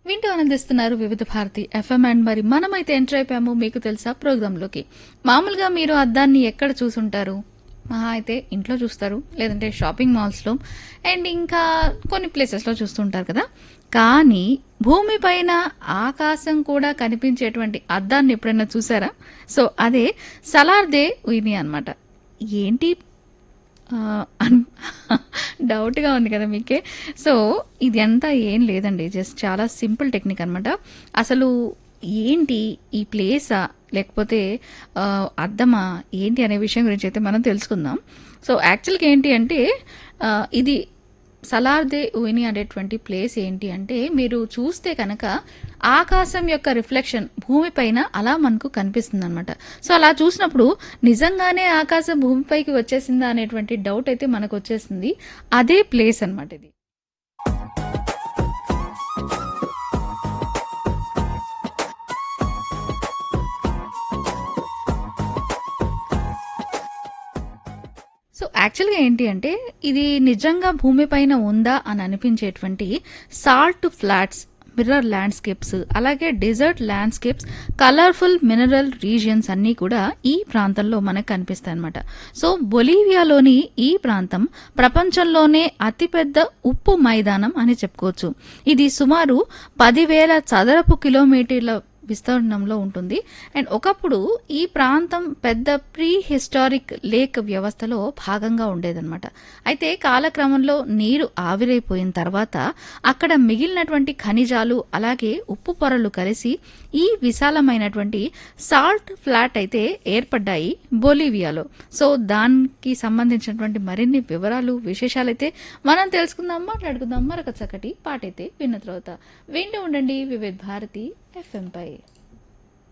వింటూ ఆనందిస్తున్నారు వివిధ భారతి ఎఫ్ఎం అండ్ మరి మనమైతే ఎంటర్ అయిపోయాము మీకు తెలుసా ప్రోగ్రాంలోకి మామూలుగా మీరు అద్దాన్ని ఎక్కడ చూసుంటారు మహా అయితే ఇంట్లో చూస్తారు లేదంటే షాపింగ్ మాల్స్లో అండ్ ఇంకా కొన్ని ప్లేసెస్లో చూస్తుంటారు కదా కానీ భూమిపైన ఆకాశం కూడా కనిపించేటువంటి అద్దాన్ని ఎప్పుడైనా చూసారా సో అదే సలార్దే ఉయిని అన్నమాట ఏంటి ఆ, అన్- డౌట్గా ఉంది కదా మీకే సో ఇది అంతా ఏం లేదండి జస్ట్ చాలా సింపుల్ టెక్నిక్ అనమాట అసలు ఏంటి ఈ ప్లేసా లేకపోతే ఆ, అద్దమా ఏంటి అనే విషయం గురించి అయితే మనం తెలుసుకుందాం సో యాక్చువల్గా ఏంటి అంటే ఆ, ఇది సలార్దే ఉయిని అనేటువంటి ప్లేస్ ఏంటి అంటే మీరు చూస్తే కనుక ఆకాశం యొక్క రిఫ్లెక్షన్ భూమిపైన అలా మనకు కనిపిస్తుంది అనమాట సో అలా చూసినప్పుడు నిజంగానే ఆకాశం భూమిపైకి వచ్చేసిందా అనేటువంటి డౌట్ అయితే మనకు వచ్చేసింది అదే ప్లేస్ అన్నమాట ఇది సో యాక్చువల్గా ఏంటి అంటే ఇది నిజంగా భూమిపైన ఉందా అని అనిపించేటువంటి సాల్ట్ ఫ్లాట్స్ మిర్రర్ ల్యాండ్స్కేప్స్ అలాగే desert landscapes colourful mineral regions అన్నీ కూడా ఈ ప్రాంతంలో మనకు కనిపిస్తాయి అనమాట సో బొలీవియాలోని ఈ ప్రాంతం ప్రపంచంలోనే అతిపెద్ద ఉప్పు మైదానం అని చెప్పుకోవచ్చు ఇది సుమారు పదివేల చదరపు కిలోమీటర్ల విస్తీర్ణంలో ఉంటుంది అండ్ ఒకప్పుడు ఈ ప్రాంతం పెద్ద ప్రీ హిస్టారిక్ లేక్ వ్యవస్థలో భాగంగా ఉండేదన్నమాట అయితే కాలక్రమంలో నీరు ఆవిరైపోయిన తర్వాత అక్కడ మిగిలినటువంటి ఖనిజాలు అలాగే ఉప్పు పొరలు కలిసి ఈ విశాలమైనటువంటి సాల్ట్ ఫ్లాట్ అయితే ఏర్పడ్డాయి బొలీవియాలో సో దానికి సంబంధించినటువంటి మరిన్ని వివరాలు విశేషాలు అయితే మనం తెలుసుకుందాం మాట్లాడుకుందాం మరొక చక్కటి పాటైతే విన్న తర్వాత వింటూ ఉండండి వివిధ భారతి ఎఫ్ఎం పై